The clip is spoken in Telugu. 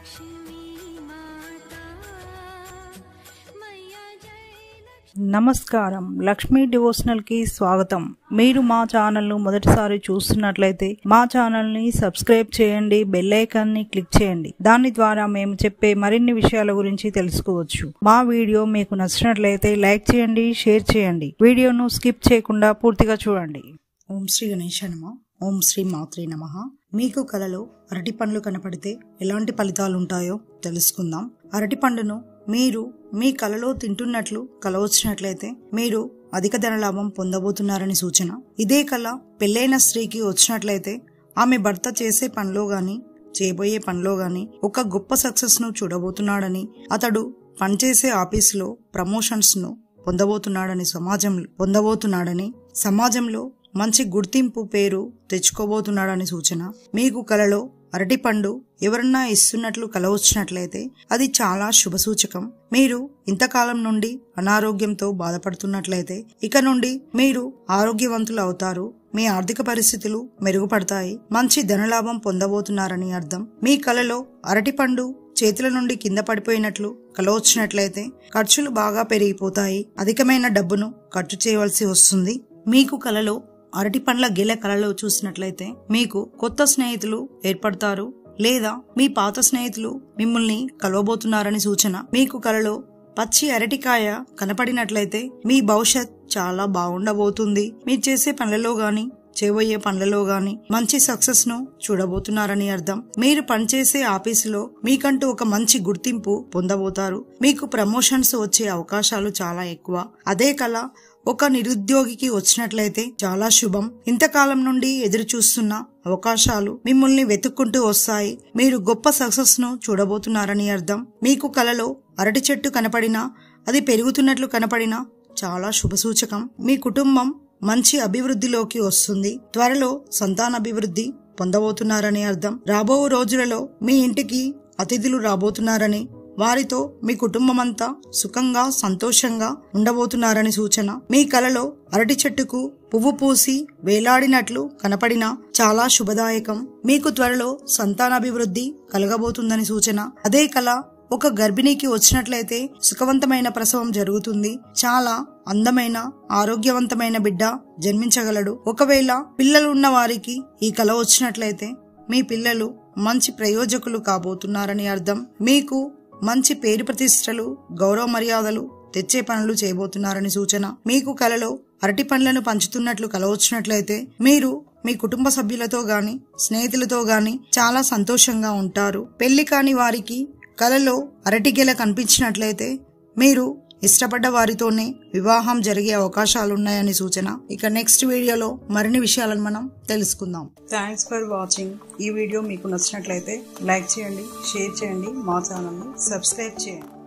लक्ष्मी माता मैया जय నమస్కారం లక్ష్మీ డివోషనల్ కి స్వాగతం మీరు మా ఛానల్ ను మొదటిసారి చూస్తున్నట్లయితే మా ఛానల్ ని సబ్స్క్రైబ్ చేయండి బెల్ ఐకాన్ ని క్లిక్ చేయండి దాని ద్వారా మేము చెప్పే మరిన్ని విషయాల గురించి తెలుసుకోవచ్చు మా వీడియో మీకు నచ్చినట్లయితే లైక్ చేయండి షేర్ చేయండి వీడియోను స్కిప్ చేయకుండా పూర్తిగా చూడండి ఓం శ్రీ గణేశ నమ ఓం శ్రీ మాత్రే నమ మీకు కలలో అరటి పండ్లు కనపడితే ఎలాంటి ఫలితాలు ఉంటాయో తెలుసుకుందాం అరటి పండును మీరు మీ కలలో తింటున్నట్లు కల వచ్చినట్లయితే మీరు అధిక ధనలాభం పొందబోతున్నారని సూచన ఇదే కళ పెళ్ళైన స్త్రీకి వచ్చినట్లయితే ఆమె భర్త చేసే పనిలో గాని చేయబోయే పనిలో గాని ఒక గొప్ప సక్సెస్ ను చూడబోతున్నాడని అతడు పనిచేసే ఆఫీసులో ప్రమోషన్స్ ను పొందబోతున్నాడని సమాజం పొందబోతున్నాడని సమాజంలో మంచి గుర్తింపు పేరు తెచ్చుకోబోతున్నాడని సూచన మీకు కలలో అరటిపండు ఎవరన్నా ఇస్తున్నట్లు కల వచ్చినట్లయితే అది చాలా శుభ సూచకం మీరు ఇంతకాలం నుండి అనారోగ్యంతో బాధపడుతున్నట్లయితే ఇక నుండి మీరు ఆరోగ్యవంతులు అవుతారు మీ ఆర్థిక పరిస్థితులు మెరుగుపడతాయి మంచి ధనలాభం పొందబోతున్నారని అర్థం మీ కలలో అరటిపండు చేతుల నుండి కింద పడిపోయినట్లు కల వచ్చినట్లయితే ఖర్చులు బాగా పెరిగిపోతాయి అధికమైన డబ్బును ఖర్చు చేయవలసి వస్తుంది మీకు కలలో అరటి పండ్ల గెల కలలో చూసినట్లయితే మీకు కొత్త స్నేహితులు ఏర్పడతారు లేదా మీ పాత స్నేహితులు మిమ్మల్ని కలవబోతున్నారని సూచన మీకు కలలో పచ్చి అరటికాయ కనపడినట్లయితే మీ భవిష్యత్ చాలా బాగుండబోతుంది మీరు చేసే పనులలో గాని చేయబోయే పనులలో గాని మంచి సక్సెస్ ను చూడబోతున్నారని అర్థం మీరు పనిచేసే ఆఫీసులో మీకంటూ ఒక మంచి గుర్తింపు పొందబోతారు మీకు ప్రమోషన్స్ వచ్చే అవకాశాలు చాలా ఎక్కువ అదే కళ ఒక నిరుద్యోగికి వచ్చినట్లయితే చాలా శుభం ఇంతకాలం నుండి ఎదురు చూస్తున్న అవకాశాలు మిమ్మల్ని వెతుక్కుంటూ వస్తాయి మీరు గొప్ప సక్సెస్ ను చూడబోతున్నారని అర్థం మీకు కలలో అరటి చెట్టు కనపడినా అది పెరుగుతున్నట్లు కనపడినా చాలా శుభసూచకం మీ కుటుంబం మంచి అభివృద్ధిలోకి వస్తుంది త్వరలో సంతానాభివృద్ధి పొందబోతున్నారని అర్థం రాబో రోజులలో మీ ఇంటికి అతిథులు రాబోతున్నారని వారితో మీ కుటుంబమంతా సుఖంగా సంతోషంగా ఉండబోతున్నారని సూచన మీ కలలో అరటి చెట్టుకు పువ్వు పూసి వేలాడినట్లు కనపడినా చాలా శుభదాయకం మీకు త్వరలో సంతానాభివృద్ధి కలగబోతుందని సూచన అదే కళ ఒక గర్భిణికి వచ్చినట్లయితే సుఖవంతమైన ప్రసవం జరుగుతుంది చాలా అందమైన ఆరోగ్యవంతమైన బిడ్డ జన్మించగలడు ఒకవేళ పిల్లలు ఉన్న వారికి ఈ కళ వచ్చినట్లయితే మీ పిల్లలు మంచి ప్రయోజకులు కాబోతున్నారని అర్థం మీకు మంచి పేరు ప్రతిష్టలు గౌరవ మర్యాదలు తెచ్చే పనులు చేయబోతున్నారని సూచన మీకు కలలో అరటి పండ్లను పంచుతున్నట్లు కల వచ్చినట్లయితే మీరు మీ కుటుంబ సభ్యులతో గాని స్నేహితులతో గాని చాలా సంతోషంగా ఉంటారు పెళ్లి కాని వారికి కలలో అరటిగెల కనిపించినట్లయితే మీరు ఇష్టపడ్డ వారితోనే వివాహం జరిగే అవకాశాలున్నాయని సూచన ఇక నెక్స్ట్ వీడియోలో మరిన్ని విషయాలను మనం తెలుసుకుందాం థ్యాంక్స్ ఫర్ వాచింగ్ ఈ వీడియో మీకు నచ్చినట్లయితే లైక్ చేయండి షేర్ చేయండి మా ఛానల్ని సబ్స్క్రైబ్ చేయండి